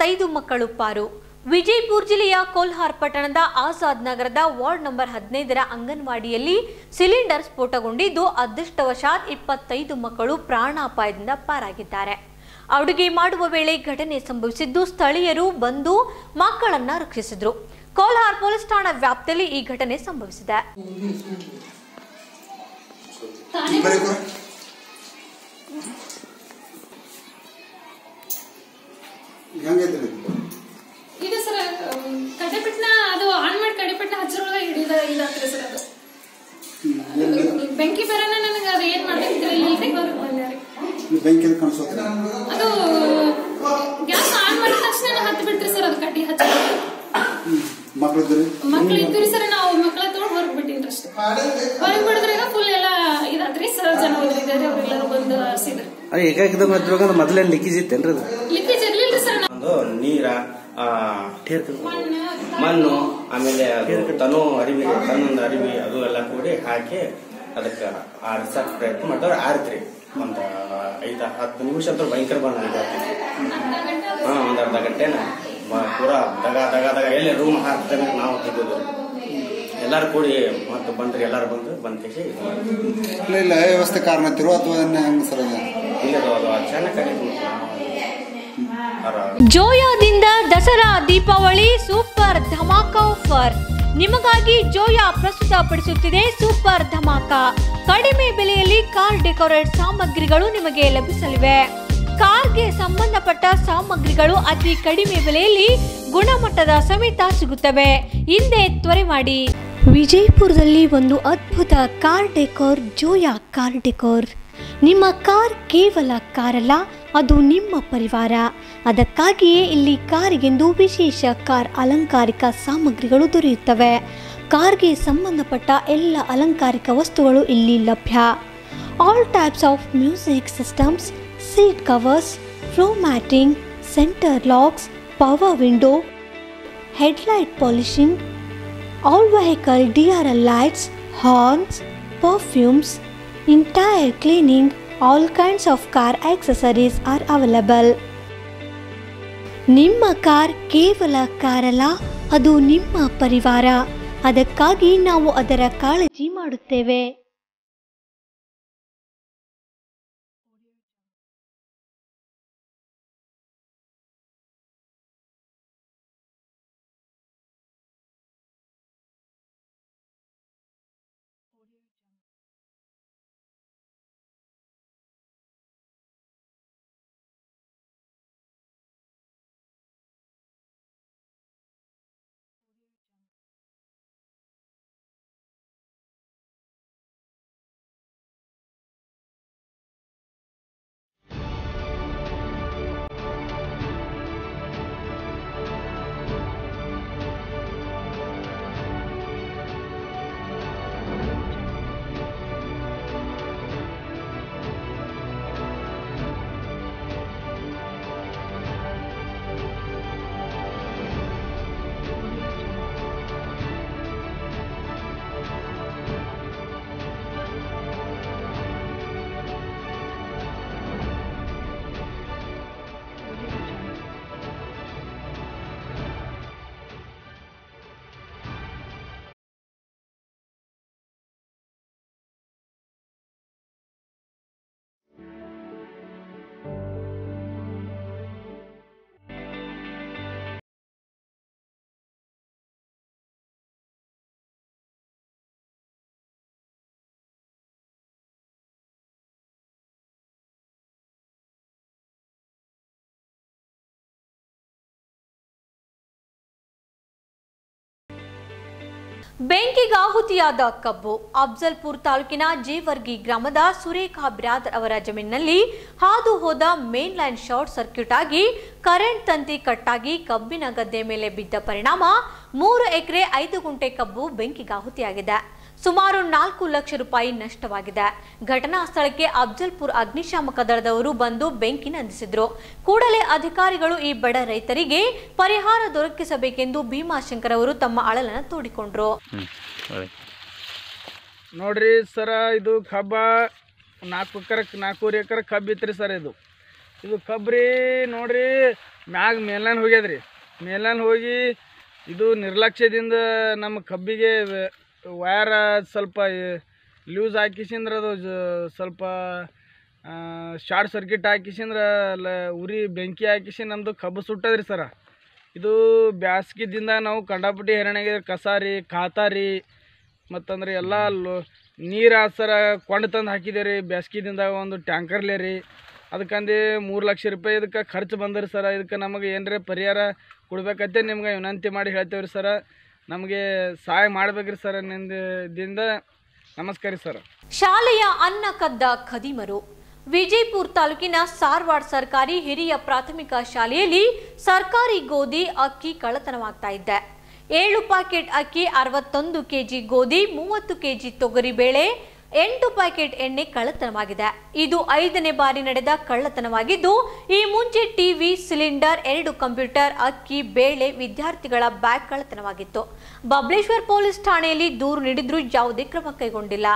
ಇಪ್ಪತ್ತೈದು ಮಕ್ಕಳು ಪಾರು ವಿಜಯಪುರ ಜಿಲ್ಲೆಯ ಕೋಲ್ಹಾರ್ ಪಟ್ಟಣದ ಆಜಾದ್ ನಗರದ ವಾರ್ಡ್ ನಂಬರ್ ಹದಿನೈದರ ಅಂಗನವಾಡಿಯಲ್ಲಿ ಸಿಲಿಂಡರ್ ಸ್ಫೋಟಗೊಂಡಿದ್ದು ಅದೃಷ್ಟವಶಾತ್ ಇಪ್ಪತ್ತೈದು ಮಕ್ಕಳು ಪ್ರಾಣಾಪಾಯದಿಂದ ಪಾರಾಗಿದ್ದಾರೆ ಅಡುಗೆ ಮಾಡುವ ವೇಳೆ ಘಟನೆ ಸಂಭವಿಸಿದ್ದು ಸ್ಥಳೀಯರು ಬಂದು ಮಕ್ಕಳನ್ನ ರಕ್ಷಿಸಿದ್ರು ಕೋಲ್ಹಾರ್ ಪೊಲೀಸ್ ಠಾಣಾ ವ್ಯಾಪ್ತಿಯಲ್ಲಿ ಈ ಘಟನೆ ಸಂಭವಿಸಿದೆ ಹೆಂಗೈತ್ರಿ ಇದು? ಇದು ಸರ್ ಕಡೆಪಟ್ನ ಅದು ಆನ್ ಮಾಡಿ ಕಡೆಪಟ್ನ ಹಚ್ಚರೊಳಗೆ ಹಿಡಿದ ಇದಾತ್ರಿ ಸರ್ ಅದು ಬೆಂಕಿ ಬರೋಣ ನನಗೆ ಅದು ಏನ್ ಮಾಡ್ಬೇಕಿದ್ರೆ ಇಲ್ರಿ ಹೊರಗೆ ಬಂದೆ ರೀ ಈ ಬೆಂಕಿ ಎಲ್ಲಿ ಕಾಣಿಸೋತ್ರಿ ಅದು ಗ್ಯಾಸ್ ಆನ್ ಮಾಡಿದ ತಕ್ಷಣ ಹತ್ತು ಬಿಡ್ತ್ರಿ ಸರ್ ಅದು ಕಡ್ಡಿ ಹಚ್ಚ ಮಕ್ಳಿದ್ರಿ ಮಕ್ಳು ಇದ್ರಿ ಸರ್ ನಾವು ಮಕ್ಕಳ ತಗೊಂಡ್ ಹೊರಗೆ ಬಿಟ್ಟಿನ್ರಿ ಅಷ್ಟೇ ಹೊರಗೆ ಬಿಡಿದ್ರಾಗ ಫುಲ್ ಎಲ್ಲ ಇದಾತ್ರಿ ಸರ್ ಜನ ಹೋದ್ರಿದ್ದಾರೆ ಅವ್ರೆಲ್ಲರೂ ಬಂದು ಹರಿಸಿದ್ರು ಅದೇ ಏಕಾಗ್ದಮ್ ಹತ್ತಿರುವಾಗ ಮೊದಲೇನು ಲೀಕೇಜ್ ಇತ್ತೇನ್ರಿ ಅದು ಲೀಕೇಜ್ ಇರ್ಲಿಲ್ರಿ ಸರ್ ಒಂದು ನೀರ ಆ, ಮಣ್ಣು ಮಣ್ಣು ಆಮೇಲೆ ಅದು ತನು ಅರಿವಿ ತನ್ನೊಂದು ಅರಿವಿ ಅದು ಎಲ್ಲ ಕೂಡಿ ಹಾಕಿ ಅದಕ್ಕೆ ಆರಿಸಕ್ ಪ್ರಯತ್ನ ಮಾಡಿದ್ರೆ ಆರಿತ್ರಿ ಒಂದು ಐದು ಹತ್ತು ನಿಮಿಷ ಅಂತೂ ಭಯಂಕರ ಬಣ್ಣ ಆಗೈತಿ ಹಾ ಒಂದ್ ಅರ್ಧ ಗಂಟೆನ ಮ- ಪೂರಾ ದಗ ದಗ ದಗ ಎಲ್ಲಿ ರೂಮ್ ಹಾಕ್ತೇವೆ ನಾವು ತೆಗೆದು ಎಲ್ಲಾರು ಕೂಡಿ ಮತ್ತೆ ಬಂದ್ರಿ ಎಲ್ಲಾರು ಬಂದು ಬಂದ್ ಕೇಸಿ ಇದು ಮಾಡಿದ್ವಿ. ಇಲ್ಲ ಇಲ್ಲ ವ್ಯವಸ್ಥೆ ಕಾರಣ ಐತಿರೋ ಅಥವಾ ಹೆಂಗ್ ಸರ್ ಅದು ಇಲ್ಲ ಅದು ಅದು ಅಚಾನಕ್ ಆಗಿತ್ತು ಮತ್ತೆ ನಾವು ಆರ- ಜೋಯಾದಿಂದ ದಸರಾ ದೀಪಾವಳಿ ಸೂಪರ್ ಧಮಾಕ ಆಫರ್ ನಿಮಗಾಗಿ ಜೋಯಾ ಪ್ರಸ್ತುತಪಡಿಸುತ್ತಿದೆ ಸೂಪರ್ ಧಮಾಕ ಕಡಿಮೆ ಬೆಲೆಯಲ್ಲಿ ಕಾರ್ ಡೆಕೋರೇಟ್ ಸಾಮಗ್ರಿಗಳು ನಿಮಗೆ ಲಭಿಸಲಿವೆ ಕಾರ್ಗೆ ಸಂಬಂಧಪಟ್ಟ ಸಾಮಗ್ರಿಗಳು ಅತಿ ಕಡಿಮೆ ಬೆಲೆಯಲ್ಲಿ ಗುಣಮಟ್ಟದ ಸಮೇತ ಸಿಗುತ್ತವೆ ಹಿಂದೆ ತ್ವರೆ ಮಾಡಿ ವಿಜಯಪುರದಲ್ಲಿ ಒಂದು ಅದ್ಭುತ ಕಾರ್ ಡೆಕೋರ್ ಜೋಯಾ ಕಾರ್ ಡೆಕೋರ್ ನಿಮ್ಮ ಕಾರ್ ಕೇವಲ ಕಾರಲ್ಲ ಅದು ನಿಮ್ಮ ಪರಿವಾರ ಅದಕ್ಕಾಗಿಯೇ ಇಲ್ಲಿ ಕಾರಿಗೆಂದು ವಿಶೇಷ ಕಾರ್ ಅಲಂಕಾರಿಕ ಸಾಮಗ್ರಿಗಳು ದೊರೆಯುತ್ತವೆ ಕಾರ್ಗೆ ಸಂಬಂಧಪಟ್ಟ ಎಲ್ಲ ಅಲಂಕಾರಿಕ ವಸ್ತುಗಳು ಇಲ್ಲಿ ಲಭ್ಯ all types of music systems seat covers floor matting centre locks power window headlight polishing all vehicle DRL lights, horns, perfumes, entire cleaning, all kinds of car accessories are available. ನಿಮ್ಮ ಕಾರ್ ಕೇವಲ ಕಾರಲ್ಲ ಅದು ನಿಮ್ಮ ಪರಿವಾರ ಅದಕ್ಕಾಗಿ ನಾವು ಅದರ ಕಾಳಜಿ ಮಾಡುತ್ತೇವೆ ಬೆಂಕಿಗಾಹುತಿಯಾದ ಕಬ್ಬು ಅಫ್ಜಲ್ಪುರ್ ತಾಲೂಕಿನ ಜೇವರ್ಗಿ ಗ್ರಾಮದ ಸುರೇಖಾ ಬ್ರಾದರ್ ಅವರ ಜಮೀನಿನಲ್ಲಿ ಹಾದು ಹೋದ ಮೇನ್ ಲೈನ್ ಶಾರ್ಟ್ ಸರ್ಕ್ಯೂಟ್ ಆಗಿ ಕರೆಂಟ್ ತಂತಿ ಕಟ್ಟಾಗಿ ಕಬ್ಬಿನ ಗದ್ದೆ ಮೇಲೆ ಬಿದ್ದ ಪರಿಣಾಮ ಮೂರು ಎಕರೆ ಐದು ಗುಂಟೆ ಕಬ್ಬು ಬೆಂಕಿಗಾಹುತಿಯಾಗಿದೆ ಸುಮಾರು ನಾಲ್ಕು ಲಕ್ಷ ರೂಪಾಯಿ ನಷ್ಟವಾಗಿದೆ ಘಟನಾ ಸ್ಥಳಕ್ಕೆ ಅಫ್ಜಲ್ಪುರ್ ಅಗ್ನಿಶಾಮಕ ದಳದವರು ಬಂದು ಬೆಂಕಿ ನಂದಿಸಿದ್ರು ಕೂಡಲೇ ಅಧಿಕಾರಿಗಳು ಈ ಬಡ ರೈತರಿಗೆ ಪರಿಹಾರ ದೊರಕಿಸಬೇಕೆಂದು ಭೀಮಾಶಂಕರ್ ಅವರು ತಮ್ಮ ಅಳಲನ್ನು ತೋಡಿಕೊಂಡ್ರು ನೋಡ್ರಿ ಸರ ಇದು ಕಬ್ಬ ನಾಲ್ಕು ಎಕರೆ ನಾಲ್ಕೂವರೆ ಎಕರೆ ಕಬ್ಬು ಇತ್ತು ಸರ್ ಇದು ಇದು ಕಬ್ರಿ ನೋಡ್ರಿ ಮ್ಯಾಗ ಮೇಲ್ಯಾನ್ ಹೋಗ್ಯದ್ರಿ ಮೇಲ್ಯಾನ್ ಹೋಗಿ ಇದು ನಿರ್ಲಕ್ಷ್ಯದಿಂದ ನಮ್ಮ ಕಬ್ಬಿಗೆ ವಯರ್ ಸ್ವಲ್ಪ ಲೂಸ್ ಹಾಕಿಸಿಂದ್ರ ಅದು ಜ- ಸ್ವಲ್ಪ ಶಾರ್ಟ್ ಸರ್ಕ್ಯೂಟ್ ಹಾಕಿಸಿಂದ್ರ ಲ ಉರಿ ಬೆಂಕಿ ಹಾಕಿಸಿ ನಮ್ಮದು ಕಬ್ಬು ಸುಟ್ಟದ್ರಿ ಸರ ಇದು ಬ್ಯಾಸ್ಗಿದಿಂದ ನಾವು ಕಂಡಾಪಟ್ಟಿ ಹೈರಾಣಾಗಿ ಕಸ ರೀ ಖಾತಾ ರೀ ಮತ್ತಂದ್ರೆ ಎಲ್ಲ ಲೊ ನೀರು ಸರ ಕೊಂಡು ತಂದು ಹಾಕಿದೆ ರೀ ಬ್ಯಾಸ್ಗಿದಿಂದ ಒಂದು ಟ್ಯಾಂಕರ್ಲೆ ರೀ ಅದಕ್ಕಂದು ಮೂರು ಲಕ್ಷ ರೂಪಾಯಿ ಇದಕ್ಕೆ ಖರ್ಚು ಬಂದ್ರಿ ಸರ ಇದಕ್ಕೆ ನಮಗೆ ಏನರೇ ಪರಿಹಾರ ಕೊಡ್ಬೇಕಂತೆ ನಿಮ್ಗೆ ವಿನಂತಿ ಮಾಡಿ ಹೇಳ್ತೇವೆ ರೀ ಸರ ನಮಗೆ ಸಹಾಯ ಮಾಡ್ಬೇಕ್ರಿ ಸರ ನಿಂದ ನಮಸ್ಕಾರ ರೀ ಸರ್ ಶಾಲೆಯ ಅನ್ನ ಕದ್ದ ಖದೀಮರು ವಿಜಯಪುರ ತಾಲೂಕಿನ ಸಾರವಾಡ್ ಸರ್ಕಾರಿ ಹಿರಿಯ ಪ್ರಾಥಮಿಕ ಶಾಲೆಯಲ್ಲಿ ಸರ್ಕಾರಿ ಗೋಧಿ ಅಕ್ಕಿ ಕಳ್ಳತನವಾಗ್ತಾ ಇದೆ ಏಳು ಪ್ಯಾಕೆಟ್ ಅಕ್ಕಿ ಅರವತ್ತೊಂದು ಕೆಜಿ ಗೋಧಿ ಮೂವತ್ತು ಕೆಜಿ ತೊಗರಿಬೇಳೆ ಎಂಟು ಪ್ಯಾಕೆಟ್ ಎಣ್ಣೆ ಕಳ್ಳತನವಾಗಿದೆ ಇದು ಐದನೇ ಬಾರಿ ನಡೆದ ಕಳ್ಳತನವಾಗಿದ್ದು ಈ ಮುಂಚೆ ಟಿವಿ ಸಿಲಿಂಡರ್ ಎರಡು ಕಂಪ್ಯೂಟರ್ ಅಕ್ಕಿ ಬೇಳೆ ವಿದ್ಯಾರ್ಥಿಗಳ ಬ್ಯಾಗ್ ಕಳ್ಳತನವಾಗಿತ್ತು ಬಬಲೇಶ್ವರ್ ಪೊಲೀಸ್ ಠಾಣೆಯಲ್ಲಿ ದೂರು ನೀಡಿದ್ರೂ ಯಾವುದೇ ಕ್ರಮ ಕೈಗೊಂಡಿಲ್ಲ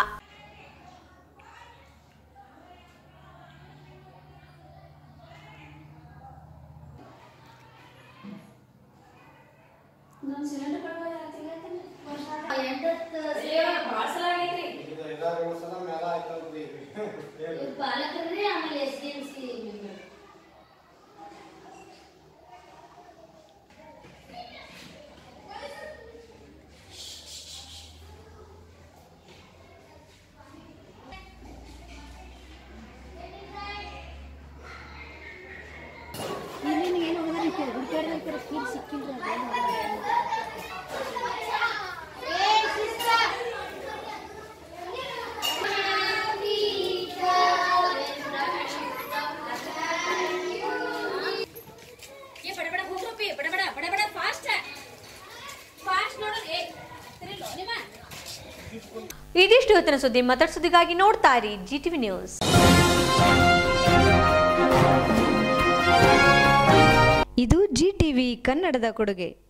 ಪಾಲಕರೇ ಆಮೇಲೆ ಎಸ್ ಡಿ ಎಂ ಸಿ ಏ ಬಡ ಬಡ ಹೋಗ್ರಪ್ಪಿ ಬಡ ಬಡ ಬಡ ಬಡ ಫಾಸ್ಟ್ ಫಾಸ್ಟ್ ನೋಡೋದು ಏ ತಿರ್ಗಿಲ್ಲೋ ನಿಮ್ಮ ಇದಿಷ್ಟು ಇವತ್ತಿನ ಸುದ್ದಿ ಮತ್ತಷ್ಟು ಸುದ್ದಿಗಾಗಿ ನೋಡ್ತಾ ಇರಿ ಜಿ ಟಿವಿ ನ್ಯೂಸ್ ಇದು ಜಿ ಟಿವಿ ಕನ್ನಡದ ಕೊಡುಗೆ